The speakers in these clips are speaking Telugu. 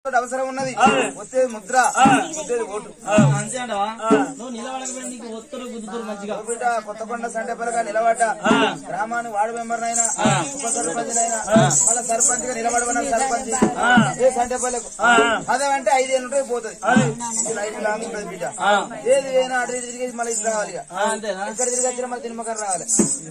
అవసరం ఉన్నది వచ్చేది ముద్ర వచ్చేది ఓటు అంతే అంటవా నువ్వు నిలబడకపోయి నీకు ఒత్తులు గుద్దుతురు మంచిగా ఓ బిడ్డ కొత్తకొండ సంటేపల్లిగా నిలబడ్డ గ్రామాన్ని వార్డు మెంబర్ అయినా ఉప సర్పంచ్ అయినా మళ్ళీ సర్పంచ్ గా నిలబడమన్న సర్పంచ్ ఏ సంటేపల్లికు అదేమంటే ఐదేళ్ళు ఉంటే పోతుంది ఇది ఐదు లాంగ్ ఉంటుంది బిడ్డ ఏది అయినా అటు ఇటు తిరిగి మళ్ళీ ఇది రావాలి ఇక. ఆ, అంతేనా ఇక్కడ తిరిగి వచ్చిన మళ్ళీ తినమకం రావాలి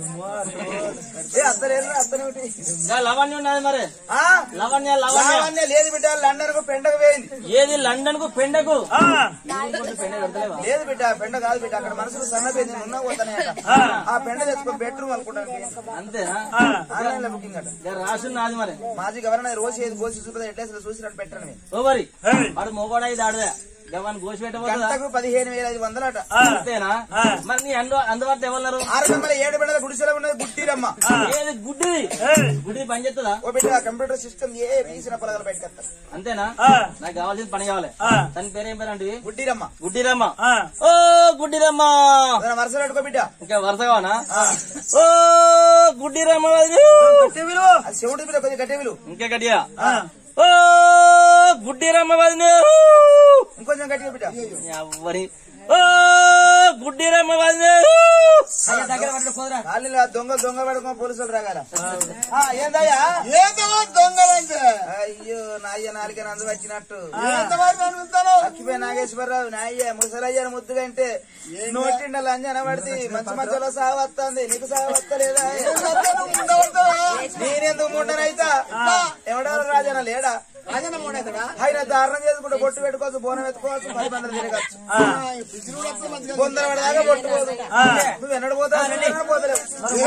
ఏ అత్తలేదు అత్తనేమిటి ఇంకా లవణ్యం ఉన్నది మరి ఆ? లవణ్య లవణ్య లావణ్య లేదు బిడ్డ లండన్ కు పెండకు పోయింది ఏది లండన్ కు పెండకు లేదు బిడ్డ పెండ కాదు బిడ్డ అక్కడ మనసులు సన్నపోయింది ఉన్న పోతానే ఆ పెండ తెచ్చుకొని బెడ్రూమ్ అనుకుంటాను అంతేనా ఆన్లైన్ లో బుకింగ్ అట ఇక రాసి నాది మరి మాజీ గవర్నర్ రోజు ఏది గోసి చూస్తుంది ఎట్లా చూసినట్టు పెట్టండి ఓ మరి వాడు మొగోడా ఇది ఆడదే గవన్ గోసి పెట్టబోతుందా గంటకు పదిహేను వేల ఐదు వందలట అంతేనా మరి నీ అందు అందుబాటులో ఎవరున్నారు ఆరు వందల ఏడు బిడ్డల గుడిసెలో ఉన్నది గుట్టిరమ్మ ఏది గుడ్డిది గుడ్డిది పని చేస్తుందా ఓ బిడ్డ కంప్యూటర్ సిస్టమ్ ఏ తీసిన పొలగలు పెట్టుకొస్తారు అంతేనా నాకు కావాల్సింది పని కావాలి తన పేరు ఏం పేరు అంటే గుడ్డిరమ్మ గుడ్డిరమ్మ ఓ గుడ్డిరమ్మ దాని వరుస పెట్టుకో బిడ్డ ఇంకా వరుస కావనా ఓ గుడ్డిరమ్మ వదిలు. అది శివుడి బిడ్డ కొద్దిగా గట్టి విలు ఇంకా గట్టిగా ఓ గుడ్డిరమ్మ వదిన ఇంకొంచెం గట్టిగా బిడ్డ ఎవరి ఓ గుడ్డిరమ్మ వదిన దగ్గర కాళ్ళ దొంగ దొంగ పడుకో పోలీసులు రాగాల ఆ, ఏందయ్యా ఏదో దొంగలంటే అయ్యో నాయ్య నాలుగే నందు వచ్చినట్టు లక్ష్మీ నాగేశ్వరరావు నాయ్య ముసలయ్య ముద్దుగా అంటే నోటిండ లంజన పడితే మంచి మధ్యలో సావత్తాంది నీకు సావత్తలేదా నేనెందుకు ముండనైతా ఎవడారు రాజన లేడా ఆయన దారుణం చేసుకుంటే బొట్టు పెట్టుకోవచ్చు బోనం ఎత్తుకోవచ్చు పది మంది తిరగచ్చు కొందరు దాకా బొట్టుకోదు నువ్వు ఎన్నడు పోతావు నేను ఎన్నడూ పోతలేవు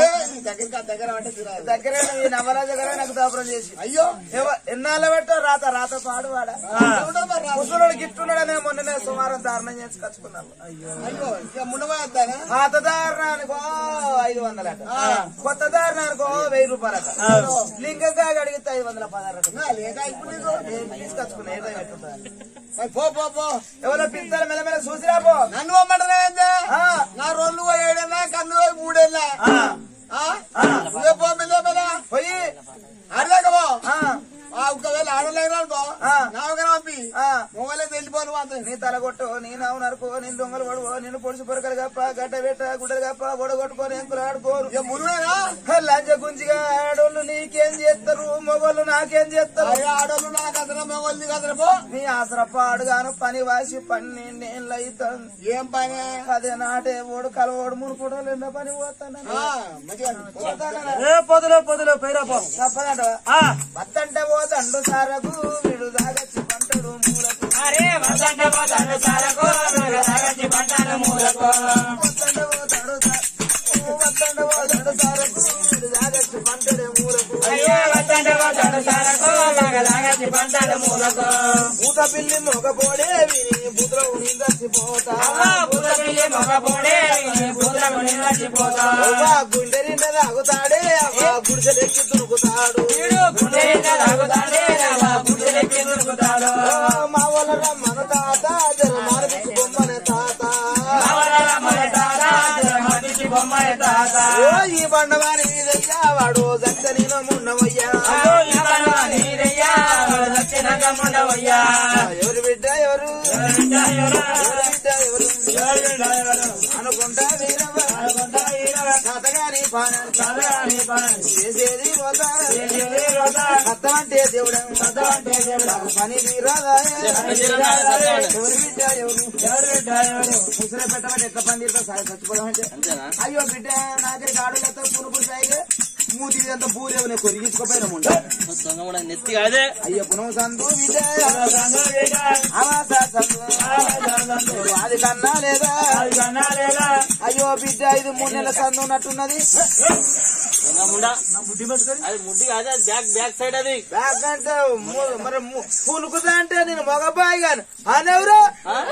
దగ్గర ఈ నవరాజ గారే నాకు దాపురం చేసి అయ్యో ఎన్నాళ్ళ పెట్టావు రాత రాత పాడు వాడ ముసలోడు గిట్టున్నాడనే మొన్ననే సుమారం దారుణం చేసి కచ్చుకున్నాను పాత దారుణానికో ఐదు వందలట కొత్త దారుణానికో వెయ్యి రూపాయలట లింగంగా అడిగితే ఐదు వందల పదహారు తీసుకొచ్చుకున్నా ఏదో పెట్టుకుంటా పో పో పో ఎవరో పిత్తలు మెల్లమెల్ల చూసిరా పో నన్ను పొమ్మంటున్నా ఆ, నా రోజులు ఏడన్నా కన్ను మూడేళ్ళ ఆ, నువ్వే పో మెల్లే మెల్ల పోయి ఆడలేకమో ఆ, ఒకవేళ ఆడలేదు అనుకో ఆ. నా ఒక పంపి ఆ. మొబైల్ వెళ్ళిపోను మాత్రం నీ తలగొట్టు నీ నావు నరుకో నీ దొంగలు పడుకో నిన్ను పొడిచి పొరకలు గప్ప గడ్డ పెట్ట గుడ్డలు గప్ప గొడగొట్టుకొని ఎంకులు ఆడుకోరు ఇక మునుగేనా లంచ గుంజిగా ఆడోళ్ళు నీకేం చేస్తారు మొగోళ్ళు నాకేం చేస్తారు అయ్యా ఆడోళ్ళు నా కథన మొగోళ్ళు కథన పో నీ ఆసర పాడుగాను పని వాసి పన్నెండేళ్ళు అవుతుంది ఏం పని అదే నాటే ఓడు కలవోడు మునుకోవడం ఎన్న పని పోతాను ఆ, మంచిగా ఏ పొదులో పొదులో పైరాపో తప్పదంట వద్దంటే పోతండు సారకు వీడు దాగచ్చి పంటడు మూలకు వద్దంటే పోతాడు సారకు వద్దంటే పోతాడు సారకు వీడు దాగచ్చి పంటడే మూలకు పూత పిల్లి మొగపోడే విని బుద్ర నిందచ్చిపోతా అవ్వ గుండె నిండా తాగుతాడే అవ్వ గుడిసెలెక్కి దురుకుతాడు మా వాళ్ళ మన తాత జర మార్పికి బొమ్మనే తాత ఓ ఈ బండవారి మీదయ్యా వాడు దక్క నేను మున్నవయ్యా ఎవరు బిడ్డ ఎవరు ఎవరు బిడ్డ ఎవరు అనుకుంటా వీరవ్వ తాతగాని పాన చేసేది పోతా అత్త అంటే దేవుడు పని తీరాదా ఎవరు బిడ్డ ఎవరు ముసలి పెట్టమంటే ఎట్లా పని తీరుతా చచ్చిపోదామంటే అంతేనా అయ్యో బిడ్డ నాకే గాడు లేత పునుకులు సాయిగా మూతి అంతా పూరేవనే కొరిగించుకోపోయినా ముందు దొంగ కూడా నెత్తి కాదే అయ్యో పునః సందు బిడ్డ అవాస సందు అది కన్నా లేదా అయ్యో బిడ్డ ఇది మూడు నెలల సందు ఉన్నట్టున్నది దొంగ ముండా అది ముడ్డి కాదే బ్యాక్ బ్యాక్ సైడ్ అది బ్యాగ్ అంటే ము- మరి ము- పునుకుతా అంటే నేను మగబాయి గాను అనెవరు ఆ?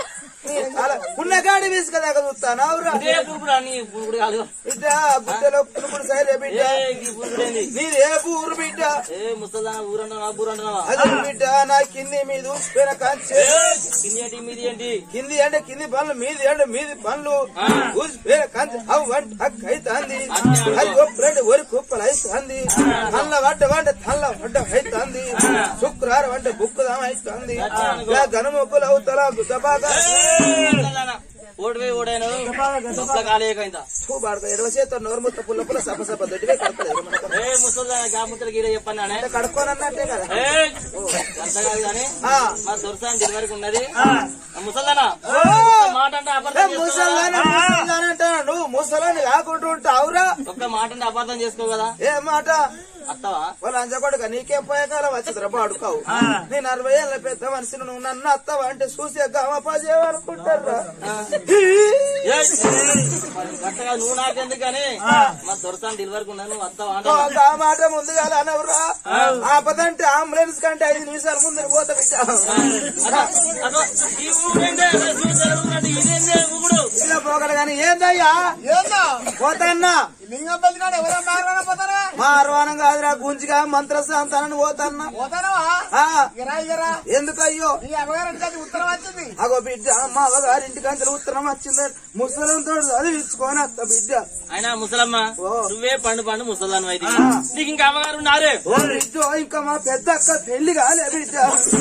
అలా ఉన్నగాడి విసుక దాకా చూస్తాను అవురా ఇదే పురుగుడు అని పురుగుడు కాదు బిడ్డ బుద్ధలో పులుపుడు సైలే బిడ్డ ఏ ఈ పురుగుడేంది నీది ఏ ఊరు బిడ్డ ఏ ముసల్దాన ఊరంటావా ఊరంటావా అదే బిడ్డ నా కింది మీద ఊసిపోయిన కంచె కింది ఏంటి మీది ఏంటి కింది అంటే కింది పనులు మీది అంటే మీది పనులు ఆ. ఊసిపోయిన కంచె అవు వంట హక్కు అవుతుంది అది ఒప్పుడు ఒరి కుప్పలు అవుతుంది తల్ల వంట వంట తల్ల వంట అవుతుంది శుక్రవారం అంటే బుక్కుదాం అవుతుంది ఇలా గనుముక్కులు అవుతలా గుద్దపాక ముసల్దాన ఓడిపోయి ఓడాను లోపల కాలేకైందా బాడుకో ఎడవ చేత నోరు ముత్త పుల్ల పుల్ల సప సప దొడ్డివే కడపలేదు మనకు ఏ ముసల్దాన గాముత్తలు గీడ చెప్పన్నానే కడుక్కోనన్నట్టే కదా ఏ అంత కాదు కానీ ఆ. మా దొరసాని డెలివరీకి ఉన్నది ముసల్దాన మాట అంటే ఏ అపార్థం చేసుకో ముసల్దాన ముసల్దాన అంటావు నువ్వు ముసలాన్ని కాకుండా ఉంటావురా ఒక్క మాట అంటే అపార్థం చేసుకో కదా ఏ మాట అత్తవా వాళ్ళు అంచకొడక నీకేం పోయేకాలం వచ్చిందిరా పాడుకోవు నేను అరవై ఏళ్ళ పెద్ద మనిషిని నువ్వు నన్ను అత్తవా అంటే చూసే గమపజేయనుకుంటారా ఏయ్! మరి గట్టగా నువ్వు నాకెందుకు కానీ మా దొరసాని డెలివరీకి ఉన్నది నువ్వు అత్తవా అంటే ఆ మాట ముందుగా అనవరా ఆపదంటే అంబులెన్స్ కంటే ఐదు నిమిషాలు ముందు పోతా బిడ్డ అదో, అదో, ఈ ఊరేందే, చూసారా ఊరంటే ఇదేందే ఊగుడు? ఇలా పోగల గాని ఏందయ్యా ఏందా పోతాన్నా లింగం పెద్దగాడు ఎవరో మారవాన పోతారా మా అరవానం కాదురా గుంజిగా మంత్రశాంతానని పోతాన్నా పోతానవా ఆ, ఇరా ఇరా ఎందుకయ్యో నీ అమ్మగారు అంటే ఉత్తరం వచ్చింది అగో బిడ్డ మా అవ్వగారింటికి అంచెలు ఉత్తరం వచ్చింది ముసలంతో చదివించుకొని అత్త బిడ్డ అయినా ముసలమ్మ ఓ. నువ్వే పండు పండు ముసలాను అయితే నీకు ఇంకా అమ్మగారు ఉన్నారే ఓ బిడ్డ ఇంకా మా పెద్ద అక్క పెళ్లి కాలే బిడ్డ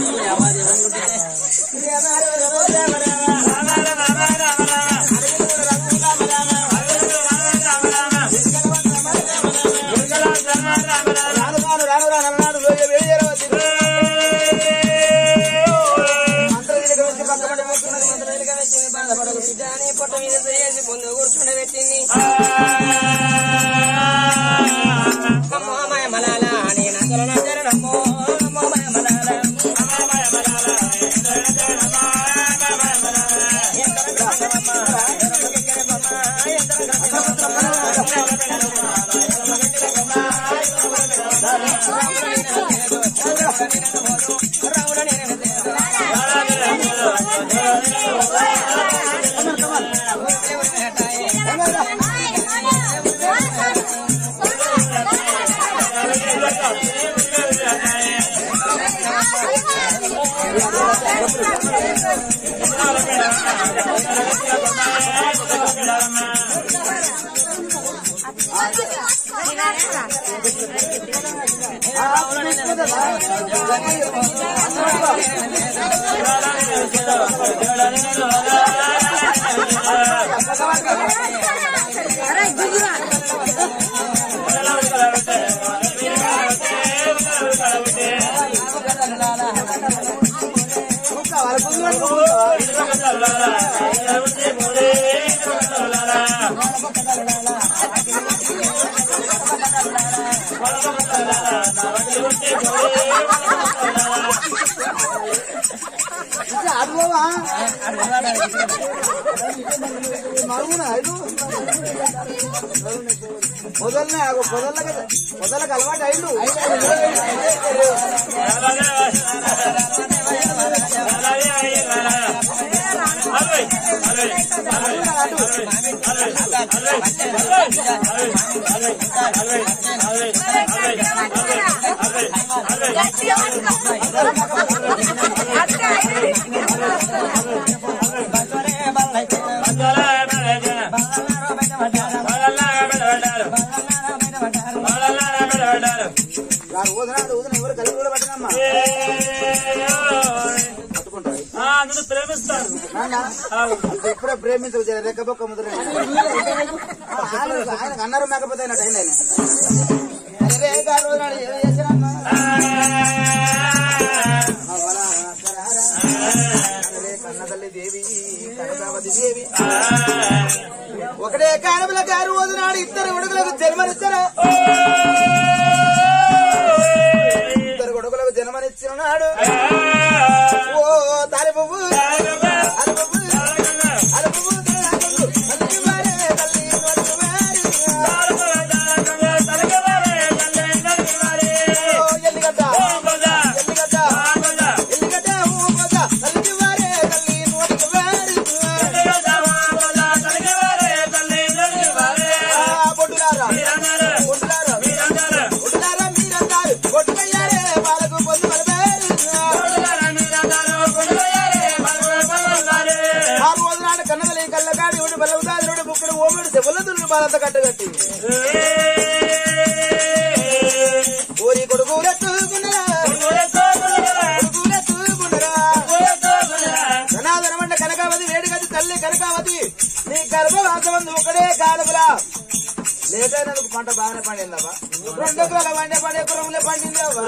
రాను రాను రాను రాను రాను లోయ వేయరవద్దు. అందరూ ఇక్కడికి వచ్చి పక్కపడి కూర్చున్నారు, కొందరు ఇక్కడికి వచ్చి బాధపడకు బిడ్డ అని పొట్ట మీద చేసి ముందు కూర్చుని పెట్టింది అమ్మో మాయ మలాల అని నగర నగర నమ్మో అమ్మో మాయ మలాల పొదల్నే పొదల్లకి పొదలకు అలవాటు అయిండు ఊదనాడు ఊదన ఎవరు కలిగి కూడా పట్టినమ్మా పట్టుకుంటారు అందరూ ప్రేమిస్తారు నాన్న ఇప్పుడే ప్రేమించు రెక్కబొక్క ముద్ర ఆయనకు అన్నారు మేకపోతే అయినట్టు అయింది ఆయన అరే గారు నాడు ఏం చేసినమ్మా కన్నతల్లి దేవి కనకావతి దేవి ఒకటే కానముల గారు వదినాడు ఇద్దరు ఉడుకులకు జన్మనిచ్చారు ఇద్దరు కొడుకులకు జన్మనిచ్చిన నాడు ఓ తాలి పువ్వు అలి పువ్వు అలి పువ్వు తల్లి తల్లి వారే తల్లి తల్లి వారే ఓ ఎల్లిగడ్డ ఎల్లిగడ్డ ఎల్లిగడ్డ ఊ కొద్ద తల్లి వారే తల్లి నోటికి వారి పాలంత కట్టగట్టి ఊరి కొడుకులెత్తుకున్నరా కొడుకులెత్తుకున్నరా ధనాధనమంట కనకావతి వేడిగది తల్లి కనకావతి నీ గర్భవాసమందు ఒకడే కాలములా లేకైనందుకు పంట బాగానే పండిందమ్మా రెండు ఎకరాల పండే పండే కురంలో పండిందమ్మా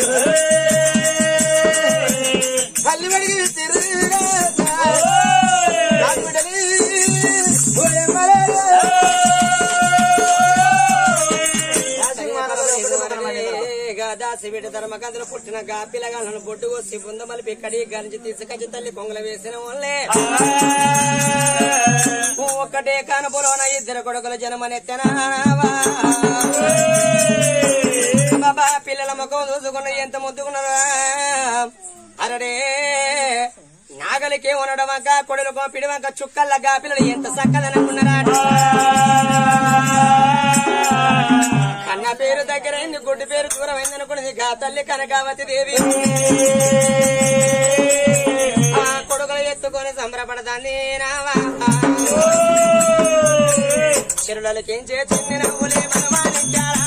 కల్లి వెడిగి తిరుగా దాసి బిడ్డ ధర్మకందులు పుట్టిన గా పిల్లగాళ్ళను బొడ్డు కోసి బుంద మలిపి కడి గంజి తీసుకొచ్చి తల్లి కొంగల వేసిన వాళ్ళే ఒక్కటే కానుపులోన ఇద్దరు కొడుకుల జనమనెత్తనా బాబా పిల్లల ముఖం చూసుకున్న ఎంత ముద్దుకున్నారా అరడే నాగలికి ఉండడం వంక కొడులకు పిడివంక చుక్కల్లగా పిల్లలు ఎంత చక్కదనుకున్నారా కన్న పేరు దగ్గరైంది గుడ్డి పేరు దూరమైంది అనుకున్నది గా తల్లి కనకావతి దేవి ఆ కొడుకులు ఎత్తుకొని సంబరపడదాన్ని నావా చెరులకేం చేసింది నవ్వులే మనమానించారా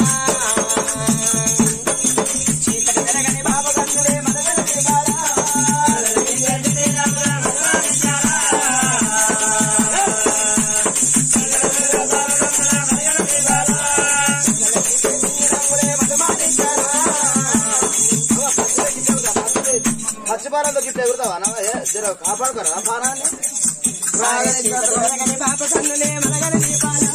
చీకటి వెలగని బాబు కన్నులే మనగని బారా. మత్స్యపాలతో గిట్ల ఎగురుతావా నా? ఏ, జర కాపాడుకోరా ఆ పానాన్ని వెలగని బాబు కన్నులే మనగని బారా.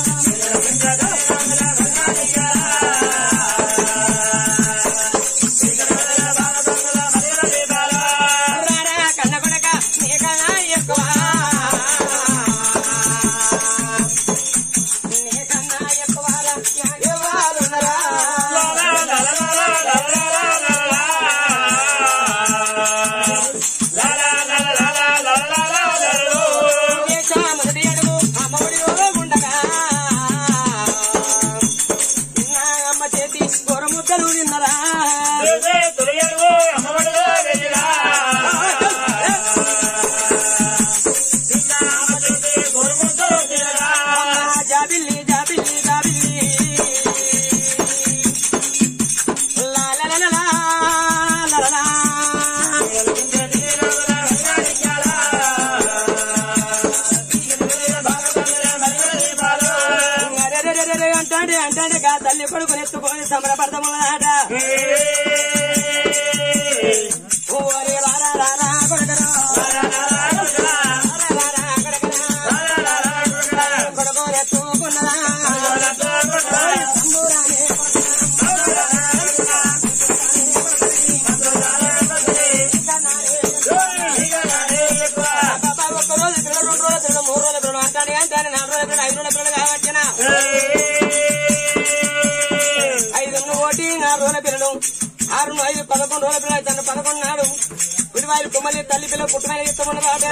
రారా కన్న కొడక నీకన్నా ఎక్కువ నీకన్నా ఎక్కువ ఎవరున్నరా మొదటి అడుగు అమ్మఒడిలో ఉండగా నా అమ్మ చేతి గొర్ర ముద్దలు తిన్నరా జాబిల్లి జాబిల్లి జాబిల్లి లా లా లా లా లా లా లా. అరెరెరెరెరె అంటాడే అంటాడే గా తల్లి కొడుకుని ఎత్తుకొని సంబరపడతామన్నాడ ఓరే రారా రారా కొడకరా కొడుకుని ఎత్తుకున్నరా సంబురానే బాబా ఒక్క రోజు పిల్లలు రెండు రోజులు పిల్లలు మూడు రోజులు పిల్లలు అంటానే అంటానే నాలుగు రోజులు పిల్లలు ఐదు రోజులు పిల్లలు కావచ్చిన ఐదు ఒకటి నాలుగు రోజుల పిల్లలు ఆరు ఐదు పదకొండు రోజుల పిల్లలు తను పదకొండు నాడు విడివాయి కుమ్మలి తల్లి పిల్లలు పుట్టిన ఇస్తామన్నారు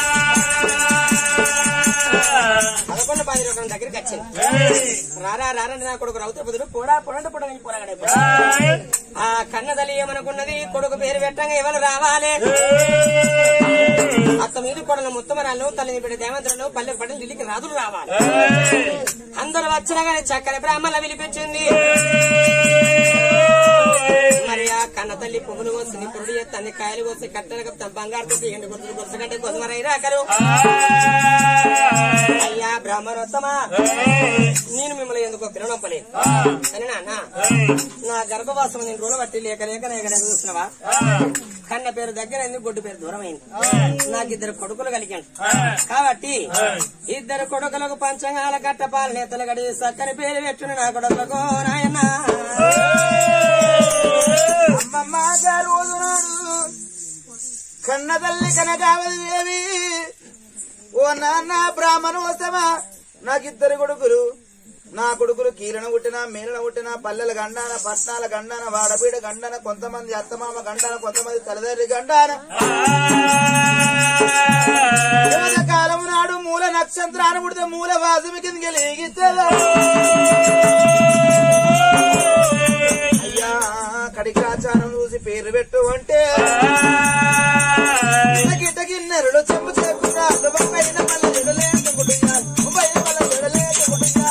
పదకొండు పది రూపాయల దగ్గరికి వచ్చింది రారా రారా నా కొడుకు రౌత బుధుడు పోడా పొడంట పొడ పోరాగడే ఆ కన్న తల్లి ఏమనుకున్నది కొడుకు పేరు పెట్టంగా ఎవరు రావాలి అత్త మీద కొడల ముత్తమరాలు తల్లిని బిడ్డ దేవంతులను పల్లె పడ్డలు ఢిల్లీకి రాదులు రావాలి అందరూ వచ్చినా కానీ చక్కని బ్రాహ్మణ పిలిపించింది మరి ఆ కన్న తల్లి పువ్వులు కోసి పురుడు ఎత్తంది కాయలు కోసి కట్టెలు కప్తాం బంగారు పెట్టి ఎండు గుర్తులు గుర్తుకంటే కొద్దిమరై రాకరు అయ్యా బ్రాహ్మణోత్తమా నేను మిమ్మల్ని ఎందుకో పిలవనప్పలేదు అని నాన్న నా గర్భవాసం నేను రుణ బట్టి లేక లేక లేక లేక చూసినవా కన్న పేరు దగ్గర అయింది గొడ్డు పేరు దూరం అయింది నాకు ఇద్దరు కొడుకులు కలిగాను కాబట్టి ఇద్దరు కొడుకులకు పంచంగాల కట్ట పాల నేతలు గడి సక్కని పేరు పెట్టును నా కొడుకులకు నాయన అమ్మమ్మ గారు రోజునాడు కన్న తల్లి కనకావతి దేవి ఓ నాన్న బ్రాహ్మణోత్తమా నాకిద్దరు కొడుకులు నా కొడుకులు కీలన పుట్టిన మేలన పుట్టిన పల్లెల గండాన పట్నాల గండాన వాడబీడ గండాన కొంతమంది అత్తమామ గండాన కొంతమంది తల్లిదండ్రి గండాన యమన కాలం నాడు మూల నక్షత్రాన పుడితే మూల వాసమి కిందకి లేగిస్తారు అయ్యా కడికాచారం చూసి పేరు పెట్టు అంటే గిట్ట గిన్నెరుడు చెంపు చెప్పుకున్నారు పైన మళ్ళీ జడలేసుకుంటున్నారు పైన మళ్ళీ జడలేసుకుంటున్నారు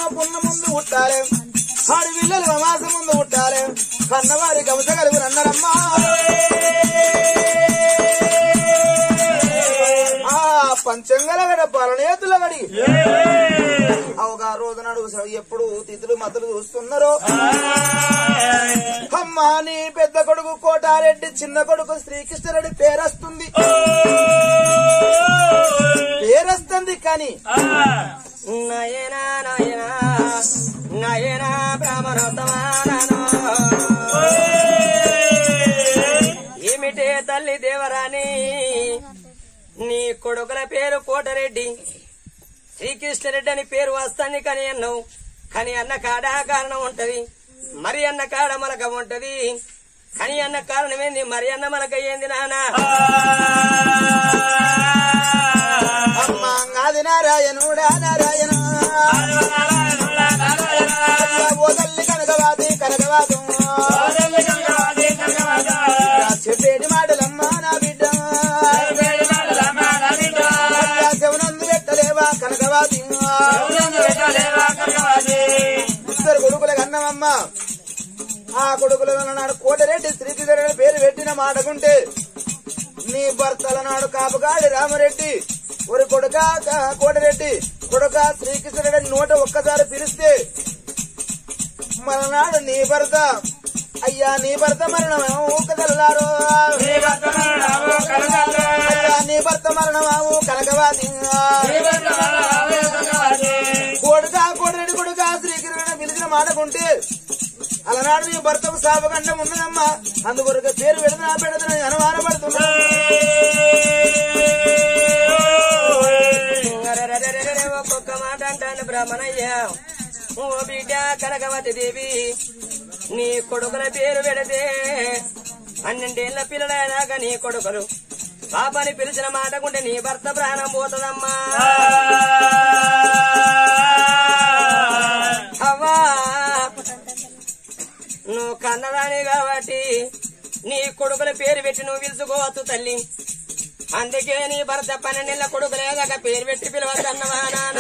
పున్న ముందు పుట్టాలి ఆడి పిల్లలు మాసం ముందు పుట్టాలి కన్నవారి కవస కలుగు అన్నారమ్మా ఆ పంచంగల గడ పరనేతుల గడి ఒక రోజు నాడు ఎప్పుడు తిథులు మతులు చూస్తున్నారో అమ్మా నీ పెద్ద కొడుకు కోటారెడ్డి చిన్న కొడుకు శ్రీకృష్ణరెడ్డి పేరొస్తుంది పేరొస్తుంది కానీ నయనా నయనా నయనా బ్రాహ్మణోత్తమానో ఏమిటే తల్లి దేవరాని నీ కొడుకుల పేరు కోటరెడ్డి శ్రీకృష్ణరెడ్డి అని పేరు వస్తాన్ని కానీ అన్నావు కానీ అన్న కాడ కారణం ఉంటది మరి అన్న కాడ మలక ఉంటది కానీ అన్న కారణం ఏంది మరి అన్న మలక ఏంది నానా అమ్మా అది నారాయణుడా నారాయణ ఓ తల్లి కనకవాది కనకవాదు చెప్పేటి మాటలమ్మా నా బిడ్డ శవనందు పెట్టలేవా కనకవాది ఇద్దరు కొడుకుల కన్నమమ్మ ఆ కొడుకుల నాడు కోటరెడ్డి శ్రీకృష్ణుడి పేరు పెట్టిన మాటకుంటే నీ భర్తల నాడు కాపుగాడి రామరెడ్డి ఒక కొడుక క- కోటరెడ్డి కొడుక శ్రీకృష్ణుడి నోట ఒక్కసారి పిలిస్తే మరనాడు నీ భర్త అయ్యా నీ భర్త మరణమేమో ఊకదల్లారో అయ్యా నీ భర్త మరణమావు కనకవాది కొడుక కోటరెడ్డి కొడుక శ్రీకృష్ణుడు పిలిచిన మాటకుంటే అలనాడు నీ భర్తకు శాపగండం ఉన్నదమ్మా అందుకొరకు పేరు పెడతా పెడతా అనుమానపడుతున్నా అరెరెరెరెరెరె, ఒక్కొక్క మాట అంటాను బ్రహ్మణయ్య ఓ బిడ్డ కనకవతి దేవి నీ కొడుకుల పేరు పెడితే పన్నెండేళ్ల పిల్లలైనాక నీ కొడుకులు పాపని పిలిచిన మాటకుంటే నీ భర్త ప్రాణం పోతుందమ్మా అవ్వా నువ్వు కన్నదాని కాబట్టి నీ కొడుకుల పేరు పెట్టి నువ్వు పిలుచుకోవచ్చు తల్లి అందుకే నీ భర్త పన్నెండేళ్ల కొడుకు లేదాక పేరు పెట్టి పిలవద్దన్నవా నాన్న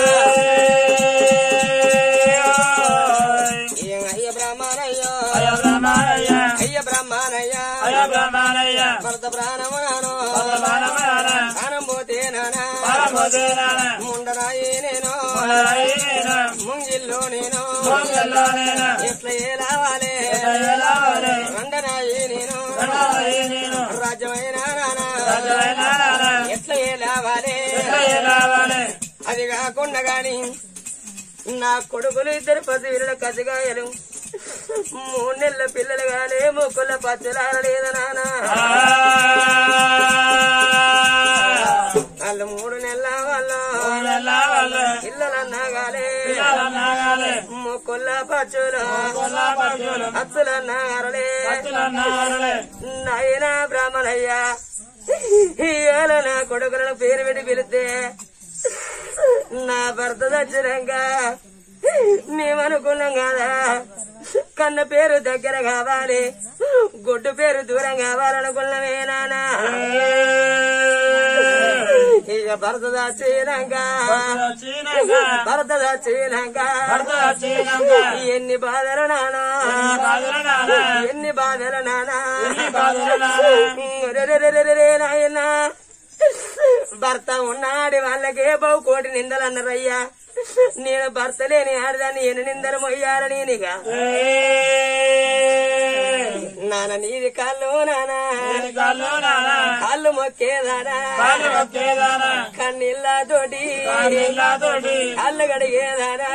ఏం అయ్య బ్రహ్మణయ్యో అయ్య బ్రహ్మణయ్య భర్త ప్రాణమానో ప్రాణం పోతే నానా ముండరాయి నేను ముంగిల్లో నేను ఎట్లా ఏలావాలే రండరాయి నేను రాజ్యమైన నానా ఎట్లా ఏలావాలే అది కాకుండా గాని నా కొడుకులు ఇద్దరు పసివీరుల కసిగాయలు మూడు నెలల పిల్లలు గానే ముక్కుల పచ్చలారలేదు నానా వాళ్ళు మూడు నెలల వాళ్ళు పిల్లలన్నా గాలే ముక్కుల పచ్చులు అచ్చులన్నా అరలే నాయన బ్రాహ్మణయ్యా ఇవాళ నా కొడుకులను పేరు పెట్టి పిలిస్తే నా భర్త చచ్చినాక మేమనుకున్నాం కదా కన్న పేరు దగ్గర కావాలి గొడ్డు పేరు దూరం కావాలనుకున్నామే నానా ఇక భర్త చచ్చినాక భర్త చచ్చినాక ఎన్ని బాధలు నానా ఎన్ని బాధలు నానా రెరెరెరెరెరే నాయనా భర్త ఉన్నాడు వాళ్ళకే బహు కోటి నిందలు అన్నారయ్యా నేను భర్త లేని ఆడదాన్ని ఎన్ని నిందలు మొయ్యాలని నీగా నాన్న నీది కాళ్ళు నానా కాళ్ళు మొక్కేదానా కన్నీళ్ళ తోటి కాళ్ళు గడిగేదానా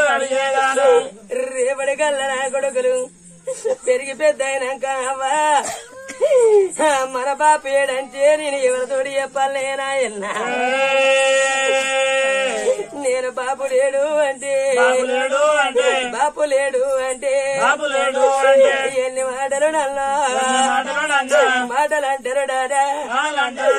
రేపటి కళ్ళ నా కొడుకులు పెరిగి పెద్ద అయినాక అవ్వా మన బాపు ఏడంటే నేను ఎవరితోటి చెప్పాలేనా ఎన్నా నేను బాబు లేడు అంటే బాపు లేడు అంటే ఎన్ని మాటలు నల్లా మాటలు అంటారు డాడా